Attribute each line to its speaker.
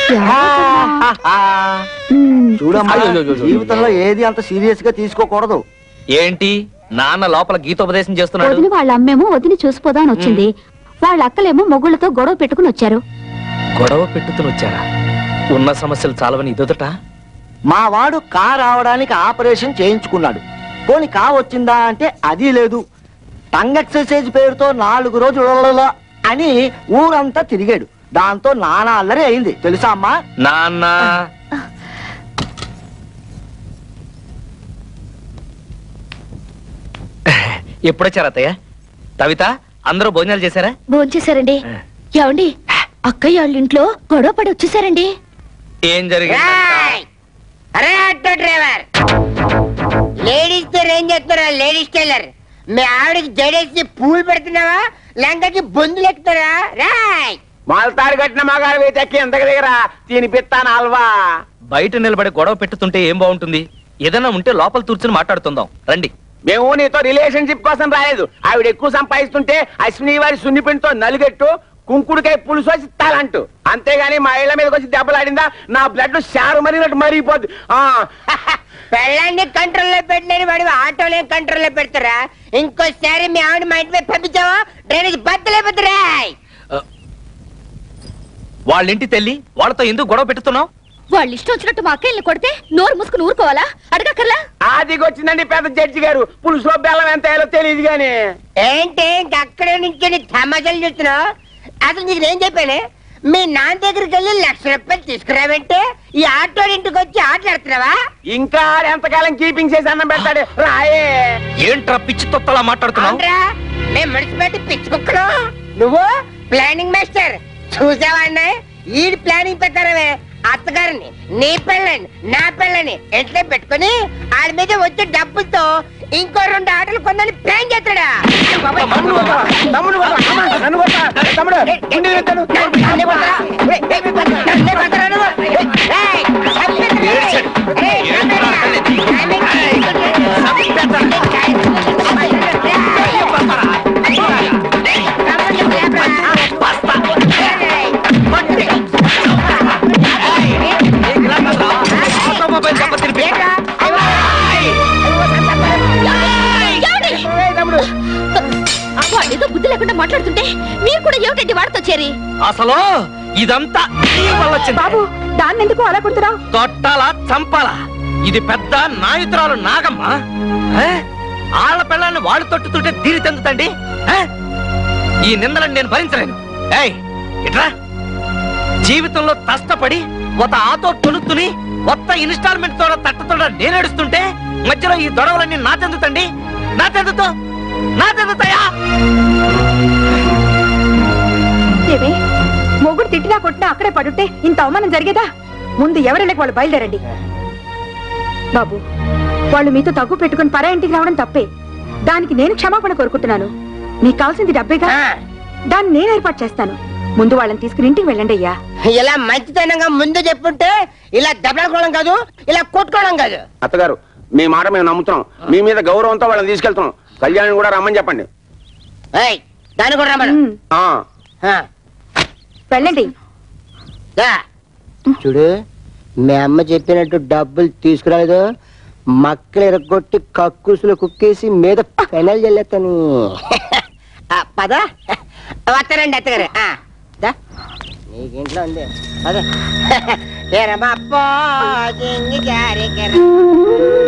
Speaker 1: ఉమ్,
Speaker 2: చూడమ్మా
Speaker 3: అయ్యయ్యయ్యో.
Speaker 2: జీవితంలో ఏది అంత సీరియస్ గా తీసుకోకూడదు
Speaker 3: ఏంటి నాన్న లోపల గీతోపదేశం చేస్తున్నాడు
Speaker 1: వదిన వాళ్ళ అమ్మేమో వదిలి చూసిపోదా అని వచ్చింది వాళ్ళ అక్కలేమో మొగుళ్ళతో గొడవ పెట్టుకుని వచ్చారు
Speaker 3: గొడవ పెట్టుతుని వచ్చారా ఉన్న సమస్యలు చాలవని ఇదొదట
Speaker 2: మా వాడు కా రావడానికి ఆపరేషన్ చేయించుకున్నాడు పోని కా వచ్చిందా అంటే అది లేదు టంగ్ ఎక్సర్సైజ్ పేరుతో నాలుగు రోజులు అని ఊరంతా తిరిగాడు దాంతో నానా అల్లరి అయింది తెలుసా అమ్మా
Speaker 3: నాన్న ఎప్పుడొచ్చారు అత్తయ్య కవిత అందరూ భోజనాలు చేశారా
Speaker 1: భోంచేశారండి ఏమండి అక్కయ్య వాళ్ళ ఇంట్లో గొడవ పడి వచ్చేసారండి
Speaker 3: ఏం జరిగింది
Speaker 4: రాయ్! అరే ఆటో డ్రైవర్ లేడీస్ తో ఏం చేస్తున్నారా లేడీస్ టైలర్ మీ ఆవిడకి జడేసి పూలు పెడుతున్నావా లంకకి బొందులు ఎక్కుతారా రాయ్
Speaker 5: మాల్తాడు కట్టిన మగాడు ఎక్కి ఎంత దగ్గర తినిపిస్తాను హల్వా
Speaker 3: బయట నిలబడి గొడవ పెట్టుతుంటే ఏం బాగుంటుంది ఏదైనా ఉంటే లోపల కూర్చుని మాట్లాడుతుందాం రండి
Speaker 5: మేము నీతో రిలేషన్షిప్ కోసం రాలేదు ఆవిడ ఎక్కువ సంపాదిస్తుంటే అశ్విని వారి సున్నిపిండితో నలుగెట్టు కుంకుడుకాయ పులుసు వచ్చి తలంటు అంతేగాని మా ఇళ్ల మీదకి వచ్చి దెబ్బలాడిందా నా బ్లడ్ షారు మరినట్టు మరిగిపోద్ది ఆ,
Speaker 4: పెళ్ళాన్ని కంట్రోల్లో పెట్టలేని వాడు ఆటోలే కంట్రోల్లో పెడతారా ఇంకోసారి మీ ఆవిడ మా ఇంటి మీద పంపించావా డ్రైనేజ్ బద్దలైపోతుంది రాయ్
Speaker 3: వాళ్ళ ఇంటి తెల్లి వాళ్ళతో ఎందుకు గొడవ పెట్టుతున్నావు
Speaker 1: వాళ్ళు ఇష్టం వచ్చినట్టు మా అక్కయ్యని కొడితే నోరు మూసుకుని ఊరుకోవాలా అడగక్కర్లా
Speaker 5: ఆదికి వచ్చిందండి పెద్ద జడ్జి గారు పులుసులో బెల్లం ఎంత వేయాలో తెలియదు గాని
Speaker 4: ఏంటి ఇంక అక్కడే నుంచి తమాషాలు చూస్తున్నావు అసలు నీకు నేను చెప్పాను మీ నాన్న దగ్గరికి వెళ్ళి లక్ష రూపాయలు తీసుకురావంటే ఈ ఆటో ఇంటికి వచ్చి ఆటలాడుతున్నావా
Speaker 5: ఇంకా ఎంతకాలం కీపింగ్ చేసి అన్నం పెడతాడు రాయే
Speaker 3: ఏంట్రా పిచ్చి తొత్తలా మాట్లాడుతున్నావు
Speaker 4: అవునరా మేము మున్సిపాలిటీ పిచ్చుకుక్కను నువ్వు ప్లానింగ్ మాస్టర్ చూసావా అన్న ఈ ప్లానింగ్ ప్రకారమే అత్తగారిని నీ పెళ్ళని నా పెళ్ళని ఎట్లా పెట్టుకుని ఆడి మీద వచ్చే డబ్బులతో ఇంకో రెండు ఆటలు కొందని ప్లాన్ చేస్తాడా
Speaker 5: తమ్ముడు కొడతా, తమ్ముడు కొడతా, అమ్మా, నన్ను కొడతా. తమ్ముడు ఉండి వెళ్తాను.
Speaker 4: నన్నే కొడతారా? ఏయ్, ఏయ్, నన్నే కొడతారా నువ్వు? ఏయ్, చంపేస్తారా?
Speaker 3: ఏడ్చాడు.
Speaker 4: ఏయ్,
Speaker 3: ఏంట్రా
Speaker 4: చంపేస్తారా?
Speaker 3: మొబైల్ దెబ్బ తినిపి.
Speaker 1: వాడేదో బుద్ధి లేకుండా మాట్లాడుతుంటే మీరు కూడా ఏమిటండి వాడితో చేరి
Speaker 3: అసలు ఇదంతా నీ వల్ల వచ్చింది
Speaker 1: బాబు దాన్ని ఎందుకు అలా కొడుతున్నావు
Speaker 3: తొట్టాలా చంపాలా ఇది పెద్ద నాయుతురాలు నాగమ్మ ఏ? ఆళ్ళ పిల్లల్ని వాళ్ళు తొట్టుతుంటే తీరి చెందుతండి ఏ? ఈ నిందలను నేను భరించలేను ఏయ్ ఇట్రా జీవితంలో కష్టపడి ఒక ఆతో తొలుతుని కొత్త ఇన్స్టాల్మెంట్ తోడ తట్టతోడ నేను ఏడుస్తుంటే మధ్యలో ఈ దొడవలన్నీ నా చెందుతండి నా చెందుతో నా చెందుతాయా
Speaker 6: ఏమే మొగుడు తిట్టినా కొట్టినా అక్కడే పడుంటే ఇంత అవమానం జరిగేదా ముందు ఎవరెళ్ళకి వాళ్ళు బయలుదేరండి బాబు వాళ్ళు మీతో తగ్గు పెట్టుకుని పరా ఇంటికి రావడం తప్పే దానికి నేను క్షమాపణ కోరుకుంటున్నాను మీకు కావాల్సింది డబ్బేగా దాన్ని నేను ఏర్పాటు చేస్తాను ముందు వాళ్ళని తీసుకుని ఇంటికి వెళ్ళండి అయ్యా
Speaker 4: ఇలా మంచితనంగా ముందు చెప్పుంటే ఇలా దెబ్బలాడుకోవడం కాదు ఇలా కొట్టుకోవడం కాదు
Speaker 5: అత్తగారు మీ మాట మేము నమ్ముతున్నాం మీ మీద గౌరవంతో వాళ్ళని తీసుకెళ్తున్నాం కళ్యాణ్ కూడా రమ్మని చెప్పండి
Speaker 4: ఏయ్, దాన్ని కూడా రమ్మను
Speaker 6: ఉమ్,
Speaker 5: ఆ
Speaker 4: ఆ,
Speaker 6: వెళ్ళండి
Speaker 4: దా. చూడు మీ అమ్మ చెప్పినట్టు డబ్బులు తీసుకురాలేదు మక్కలు ఎరగొట్టి కక్కుసులు కుక్కేసి మీద పెనల్ చెల్లేస్తాను పద వస్తానండి అత్తగారు ఆ, దా. నీకు ఇంట్లో ఉంది అదే ఎరమప్పో జింగి జారి కెర.